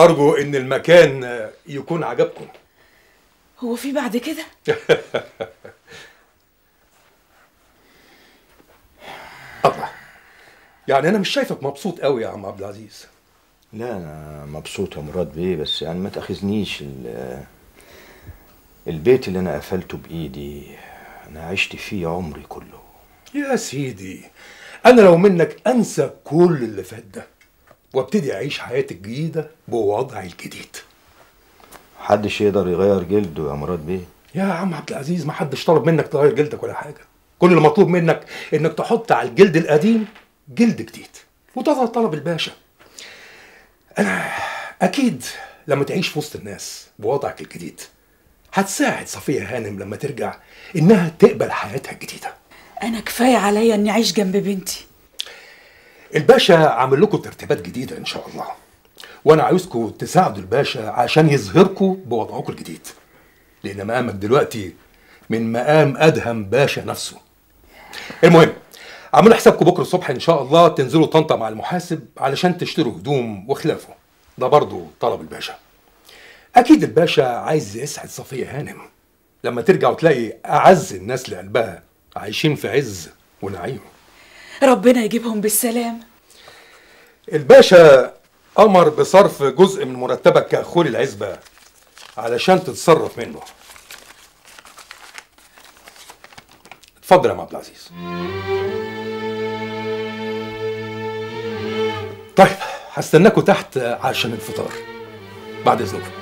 ارجو ان المكان آه، يكون عجبكم هو في بعد كده الله يعني انا مش شايفك مبسوط قوي يا عم عبد العزيز لا انا مبسوط يا مراد بيه بس يعني ما تاخذنيش ال- البيت اللي انا قفلته بايدي انا عشت فيه عمري كله يا سيدي انا لو منك انسى كل اللي فات ده وابتدي اعيش حياتي الجديده بوضعي الجديد محدش يقدر يغير جلده يا مراد بيه يا عم عبد العزيز ما حدش طلب منك تغير جلدك ولا حاجه كل اللي مطلوب منك انك تحط على الجلد القديم جلد جديد وده طلب الباشا انا اكيد لما تعيش في وسط الناس بوضعك الجديد هتساعد صفيه هانم لما ترجع انها تقبل حياتها الجديده انا كفايه عليا اني اعيش جنب بنتي الباشا عامل لكم ترتيبات جديده ان شاء الله وانا عاوزكم تساعدوا الباشا عشان يظهركم بوضعكم الجديد لان مقامك دلوقتي من مقام ادهم باشا نفسه المهم عملوا حسابكم بكره الصبح ان شاء الله تنزلوا طنطا مع المحاسب علشان تشتروا هدوم وخلافه ده برضه طلب الباشا اكيد الباشا عايز يسعد صفيه هانم لما ترجع وتلاقي اعز الناس لقلبها عايشين في عز ونعيم ربنا يجيبهم بالسلام الباشا امر بصرف جزء من مرتبك كاخول العزبه علشان تتصرف منه اتفضل يا عم عبد العزيز طيب هستناكوا تحت عشان الفطار بعد اذنكم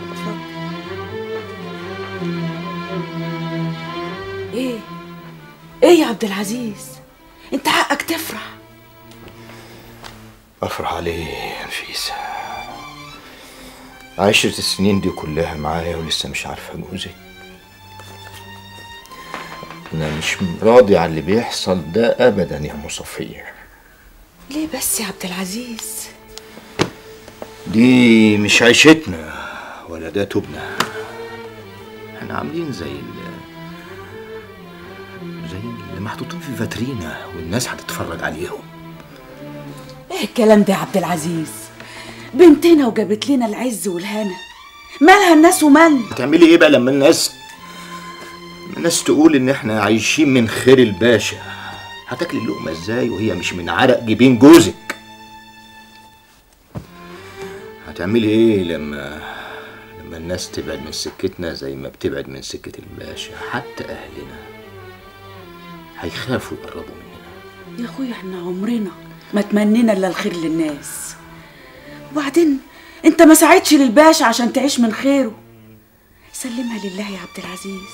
ايه ايه يا عبد العزيز انت حقك تفرح افرح عليه يا نفيسة عشرة السنين دي كلها معايا ولسه مش عارفة جوزك انا مش راضي على اللي بيحصل ده ابدا يا ام صفية ليه بس يا عبد العزيز دي مش عيشتنا ولا ده توبنا احنا عاملين زي ال زي اللي محطوطين في فاترينا والناس هتتفرج عليهم ايه الكلام ده يا عبد العزيز بنتنا وجابت لنا العز والهنا مالها الناس ومالنا هتعملي ايه بقى لما الناس لما الناس تقول ان احنا عايشين من خير الباشا هتاكلي اللقمه ازاي وهي مش من عرق جبين جوزك هتعملي ايه لما لما الناس تبعد من سكتنا زي ما بتبعد من سكة الباشا حتى اهلنا هيخافوا يقربوا مننا يا اخويا احنا عمرنا ما تمنينا الا الخير للناس وبعدين انت ما ساعدش للباشا عشان تعيش من خيره سلمها لله يا عبد العزيز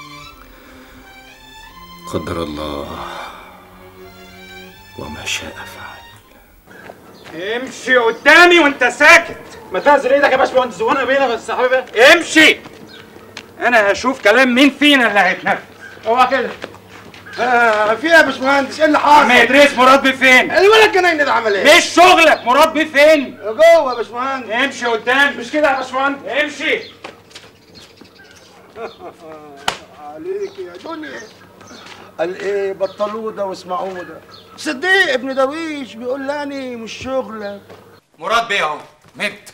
قدر الله وما شاء فعل امشي قدامي وانت ساكت ما تنزل ايدك يا باشمهندس وانا بينا بس يا حبيبي امشي انا هشوف كلام مين فينا اللي هيتنفذ اوعى كده آه في ايه يا باشمهندس ايه اللي عم حاصل؟ ادريس مراد بيه فين الولد جنين ده عمل ايه؟ مش شغلك مراد بيه فين جوه يا باشمهندس امشي قدام مش كده يا باشمهندس امشي عليك يا دنيا قال ايه بطلوه ده واسمعوه ده صديق ابن درويش بيقول لاني مش شغلك مراد بيه اهو مت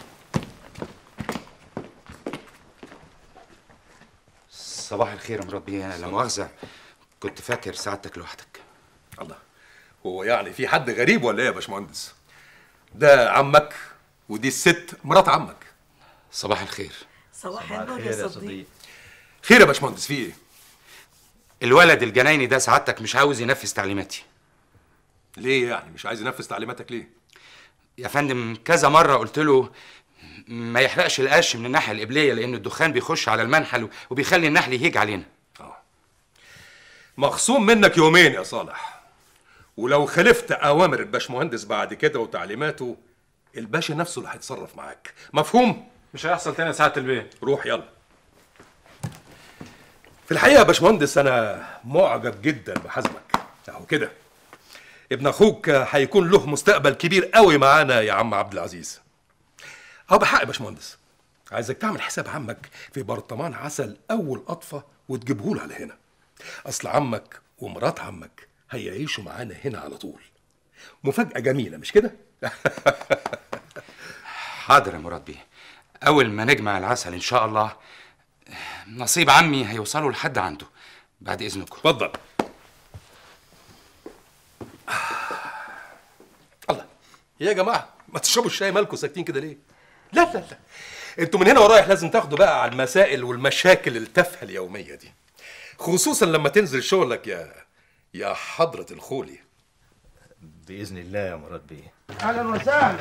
صباح الخير يا مراد بيه لا مؤاخذة كنت فاكر سعادتك لوحدك الله هو يعني في حد غريب ولا ايه يا باشمهندس ده عمك ودي الست مرات عمك صباح الخير صباح النور يا صديق خير يا باشمهندس في ايه الولد الجنايني ده سعادتك مش عاوز ينفذ تعليماتي ليه يعني مش عايز ينفذ تعليماتك ليه يا فندم كذا مرة قلت له ما يحرقش القش من الناحية القبلية لأن الدخان بيخش على المنحل وبيخلي النحل يهيج علينا مخصوم منك يومين يا صالح ولو خالفت اوامر الباشمهندس بعد كده وتعليماته الباشا نفسه اللي هيتصرف معاك مفهوم مش هيحصل تاني يا سعاده البيه روح يلا في الحقيقه يا باشمهندس انا معجب جدا بحزمك اهو كده ابن اخوك هيكون له مستقبل كبير قوي معانا يا عم عبد العزيز اه بحق يا باشمهندس عايزك تعمل حساب عمك في برطمان عسل اول قطفه وتجيبه له على هنا اصل عمك ومرات عمك هيعيشوا معانا هنا على طول مفاجاه جميله مش كده حاضر يا مراد بيه اول ما نجمع العسل ان شاء الله نصيب عمي هيوصلوا لحد عنده بعد اذنكم اتفضل الله يا جماعه ما تشربوا الشاي مالكم ساكتين كده ليه لا لا لا انتوا من هنا ورايح لازم تاخدوا بقى على المسائل والمشاكل التافهه اليوميه دي خصوصا لما تنزل شغلك يا يا حضره الخولي باذن الله يا مراد بيه اهلا وسهلا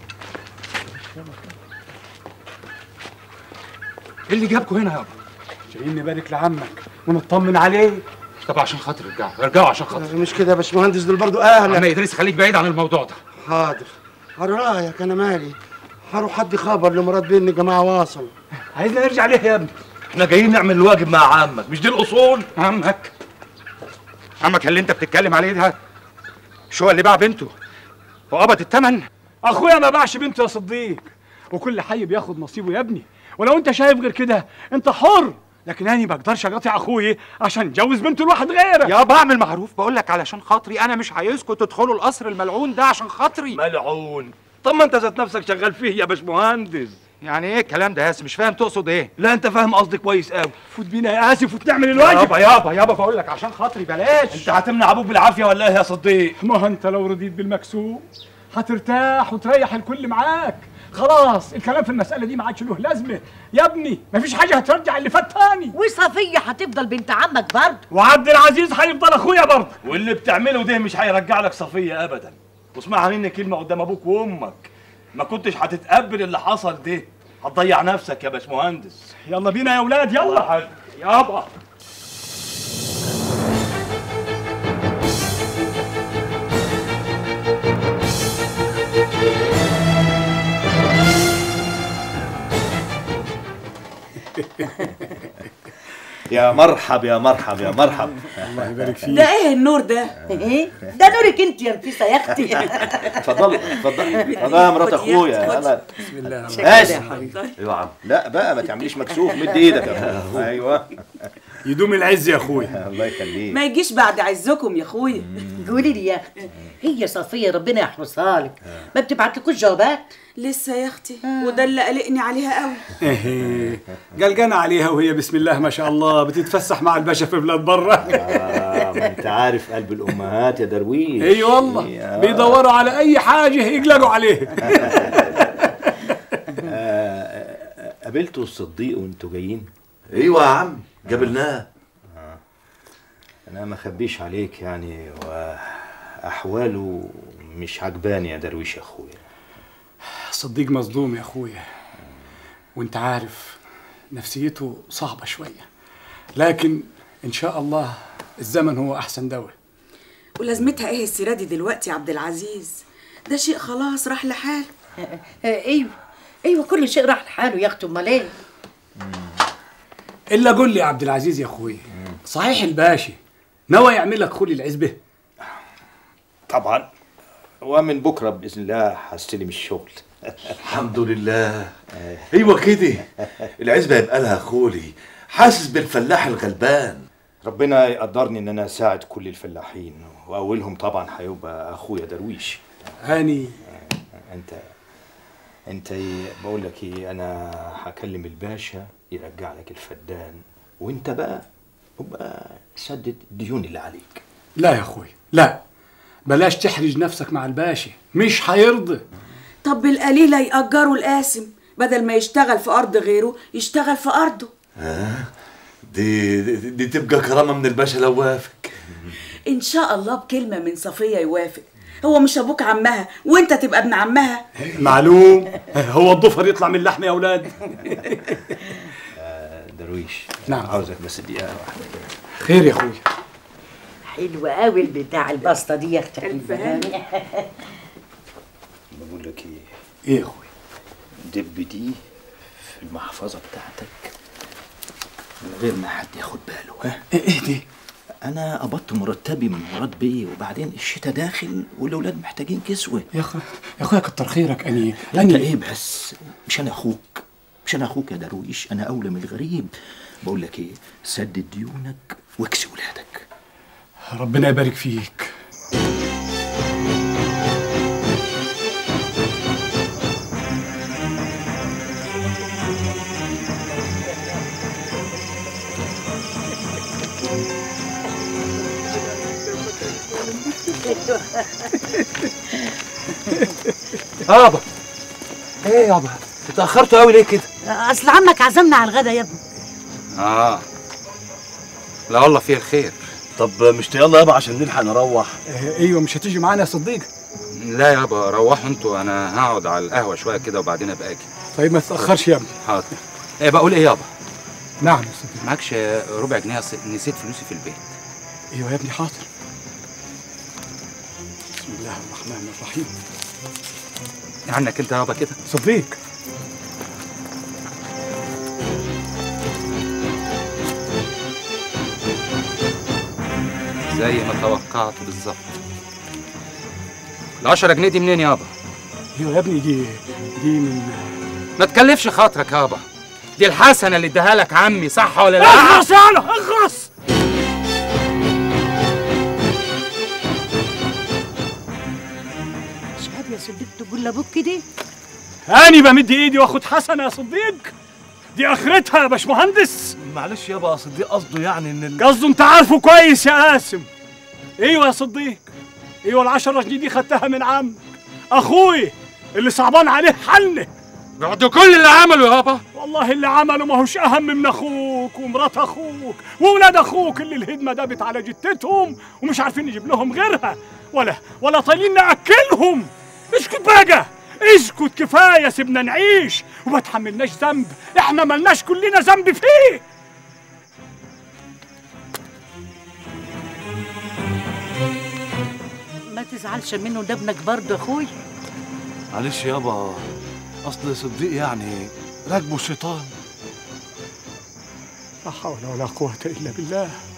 ايه اللي جابكم هنا يابا جايين نبارك لعمك ونطمن عليه طب عشان خاطر ارجعوا ارجعوا عشان خاطر مش كده يا باشمهندس دول برضو اهلا انا ادريس خليك بعيد عن الموضوع ده حاضر على رايك انا مالي هروح ادي خبر لمراد بيه ان الجماعه واصلوا عايزنا نرجع ليه يا ابني احنا جايين نعمل الواجب مع عمك مش دي الاصول عمك عمك اللي انت بتتكلم عليه ده شو اللي باع بنته وقبض الثمن اخويا ما باعش بنته يا صديق وكل حي بياخد نصيبه يا ابني ولو انت شايف غير كده انت حر لكن انا ما اقدرش اقاطع اخويا عشان اتجوز بنته لواحد غيرك يابا اعمل معروف بقول لك علشان خاطري انا مش عايزكم تدخلوا القصر الملعون ده عشان خاطري ملعون طب ما انت ذات نفسك شغال فيه يا باشمهندس يعني ايه الكلام ده يا ياسر مش فاهم تقصد ايه لا انت فاهم قصدي كويس قوي فوت بينا يا اسف وتعمل الواجب يابا يابا يابا بقول لك عشان خاطري بلاش انت هتمنع ابوك بالعافيه ولا ايه يا صديق ما انت لو رضيت بالمكسوب هترتاح وتريح الكل معاك خلاص الكلام في المسألة دي ما عادش له لازمة يا ابني مفيش حاجة هترجع اللي فات تاني وصفية هتفضل بنت عمك برضه وعبد العزيز هيفضل اخويا برضه واللي بتعمله ده مش هيرجع لك صفية ابدا واسمعها مني كلمة قدام ابوك وامك ما كنتش هتتقبل اللي حصل ده هتضيع نفسك يا باشمهندس يلا بينا يا ولاد يلا يابا يا مرحب يا مرحب يا مرحب الله يبارك فيك ده ايه النور ده ايه ده نورك انت يا نفيسه يا اختي اتفضل اتفضل اتفضل يا مرات خد يا اخويا أختي، خد. يلا بسم الله بس ايوه يا عم لا بقى ما تعمليش مكسوف مد ايدك يا أخويا. ايوه يدوم العز يا اخويا الله يخليك ما يجيش بعد عزكم يا اخويا قولي لي يا اختي هي صفيه ربنا يحرسها لك ما بتبعتلكوش جوابات لسه يا اختي وده اللي قلقني عليها قوي ايه قلقانة عليها وهي بسم الله ما شاء الله بتتفسح مع الباشا في بلاد برا آه ما انت عارف قلب الامهات يا درويش اي والله آه. بيدوروا على اي حاجة يقلقوا عليها قابلتوا الصديق وانتوا جايين ايوه يا عم قابلناه انا ما اخبيش عليك يعني واحواله مش عجباني يا درويش يا اخويا صديق مصدوم يا اخويا وانت عارف نفسيته صعبة شوية لكن ان شاء الله الزمن هو احسن دواء ولازمتها ايه السيره دي دلوقتي يا عبد العزيز ده شيء خلاص راح لحاله آه، ايوه ايوه كل شيء راح لحاله يا اختي امال ايه الا قول لي يا عبد العزيز يا اخويا صحيح الباشا نوى يعمل لك خلي العزبة طبعا ومن بكره باذن الله هستلم الشغل الحمد لله ايوه كده العزبه يبقى لها خولي حاسس بالفلاح الغلبان ربنا يقدرني ان انا اساعد كل الفلاحين واولهم طبعا هيبقى اخويا درويش هاني انت انت إيه- بقول لك ايه انا هكلم الباشا يرجع لك الفدان وانت بقى ابقى سدد الديون اللي عليك لا يا اخويا لا بلاش تحرج نفسك مع الباشا مش هيرضى طب بالقليله يأجروا القاسم بدل ما يشتغل في ارض غيره يشتغل في ارضه دي, دي, دي تبقى كرامه من الباشا لو وافق ان شاء الله بكلمه من صفيه يوافق هو مش ابوك عمها وانت تبقى ابن عمها معلوم هو الضفر يطلع من اللحم يا اولاد درويش نعم. عاوزك بس دقيقه واحده كده خير يا اخويا حلوة قوي البتاع البسطة دي يا اختي الفهام. بقول لك ايه ايه يا اخويا دب دي في المحفظه بتاعتك من غير ما حد ياخد باله ها ايه إيه دي انا قبضت مرتبي من مراد بيه وبعدين الشتاء داخل والاولاد محتاجين كسوه يا اخويا يا اخويا كتر خيرك اني انت اني ايه بس مش انا اخوك مش انا اخوك يا درويش انا اولى من الغريب بقول لك ايه سدد ديونك واكسي ولادك ربنا يبارك فيك يابا ايه يابا اتاخرتوا قوي ليه كده اصل عمك عزمنا على الغدا يا ابني اه لا والله فيه الخير طب مش يلا يابا عشان نلحق نروح ايوه مش هتيجي معانا يا صديق لا يابا روحوا انتوا انا هقعد على القهوه شويه كده وبعدين ابقى اجي طيب ما تتاخرش يا ابني حاضر ايه بقول ايه يابا نعم يا صديق معكش ربع جنيه أصل نسيت فلوسي في البيت ايوه يا ابني حاضر بسم الله الرحمن الرحيم عنك انت يابا كده صديق زي ما توقعت بالظبط ال 10 جنيه دي منين يابا ايوه يا ابني دي دي من ما تكلفش خاطرك يابا دي الحسنه اللي اداها لك عمي صح ولا لا اخرس يالا اخرس مش عيب يا صديق تقول لابوك كده هاني بمد ايدي واخد حسنه يا صديق دي اخرتها يا باشمهندس معلش يابا اصل دي قصده يعني ان ال... قصده انت عارفه كويس يا قاسم ايوه يا صديق ايوه العشرة جنيه دي خدتها من عمك اخوي اللي صعبان عليه حلنا بعد كل اللي عمله يابا والله اللي عمله ماهوش اهم من اخوك ومرات اخوك واولاد اخوك اللي الهدمه دابت على جتتهم ومش عارفين نجيب لهم غيرها ولا ولا طايلين ناكلهم اسكت بقى اسكت كفايه سيبنا نعيش وما تحملناش ذنب احنا ملناش كلنا ذنب فيه ما تزعلش منه ده ابنك برضه اخوي معلش يابا اصل صديق يعني راكبه الشيطان لا حول ولا قوه الا بالله